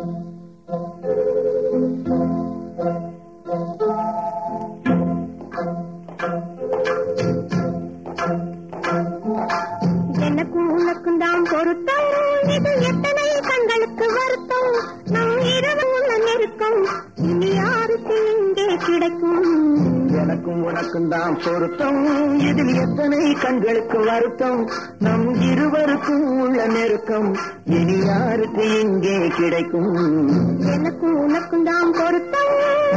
எனக்கும் உனக்கும் தான் பொருத்தம் இது எத்தனை கண்களுக்கு வருத்தம் நம் இரவு உள்ள நெருக்கம் இனி யாருக்கு இங்கே கிடைக்கும் எனக்கும் உனக்கும் தான் பொருத்தம் இதில் எத்தனை கண்களுக்கு வருத்தம் நம் இருவருக்கும் உள்ள நெருக்கம் இனி யாருக்கு இங்கே கிடைக்கும் எனக்கும் உனக்கும் தான் பொருத்தம்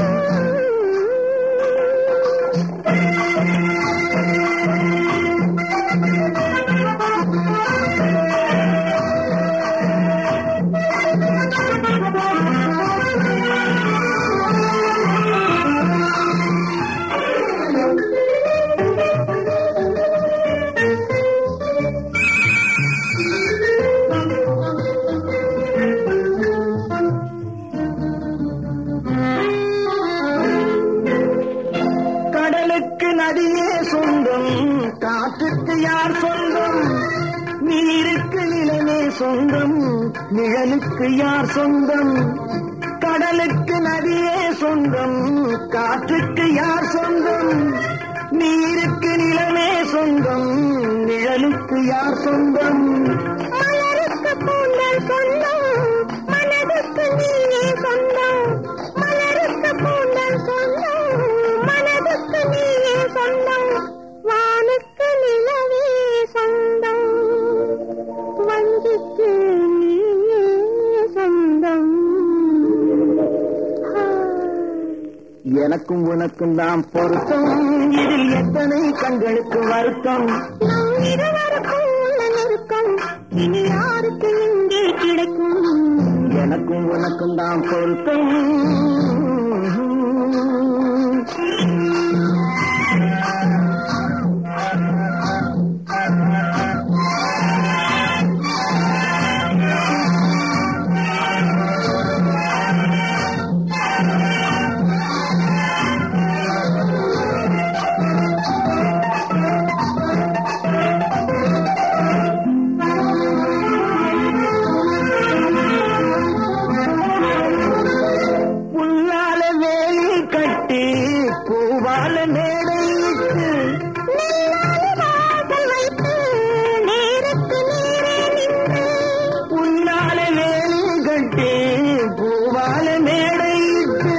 கடலுக்கு நதியே சொந்தம் காற்றுக்கு யார் சொந்தம் நீருக்கு நிலமே சொந்தம் நிழலுக்கு யார் சொந்தம் கடலுக்கு நதியே சொந்தம் காற்றுக்கு யார் சொந்தம் நீருக்கு நிலமே சொந்தம் நிழலுக்கு யார் சொந்தம் மலருக்கு பூந்தல் சொந்தம் மனதுக்கு நீயே சொந்தம் மலருக்கு பூந்தல் சொந்தம் மனதுக்கு நீயே சொந்தம் வானுக்கு நிலவே சொந்தம் வஞ்சிக்கு நீயே சொந்தம் ஆ. எனக்கும் உனக்கும் தான் பொருத்தம் இதில் எத்தனை கண்களுக்கு வருத்தம் நம் இருவருக்கும் உள்ள நெருக்கம் இனி யாருக்கு இங்கே கிடைக்கும் எனக்கும் உனக்கும் தான் பொருத்தம் புல்லால வேலி கட்டி பூவால மேடையிட்டு வாசல் வைத்து நேருக்கு நேரே நின்று புல்லால வேலி கட்டி பூவால மேடையிட்டு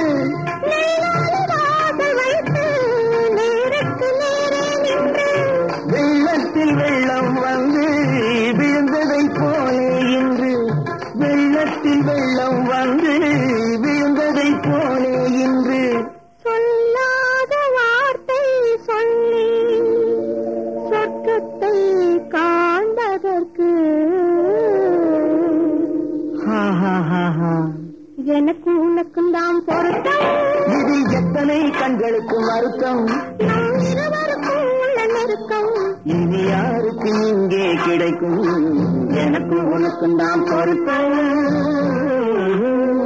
வாசல் வைத்து நேருக்கு நேரே நின்று வெள்ளத்தில் வெள்ளம் வந்து விழுந்ததை போலே இன்று வெள்ளத்தில் வெள்ளம் வந்து விழுந்ததை போலே இன்று சொல்லாத வார்த்தை சொல்லி சொர்க்கத்தை காண்பதற்கு ஹா ஹா ஹா ஹா எனக்கு உனக்கும் தான் பொருத்தம் இதில் எத்தனை கண்களுக்கு வருத்தம் நம் இருவருக்கும் உள்ள நெருக்கம் இனி யாருக்கு இங்கே கிடைக்கும் எனக்கு உனக்கும் தான் பொருத்தம்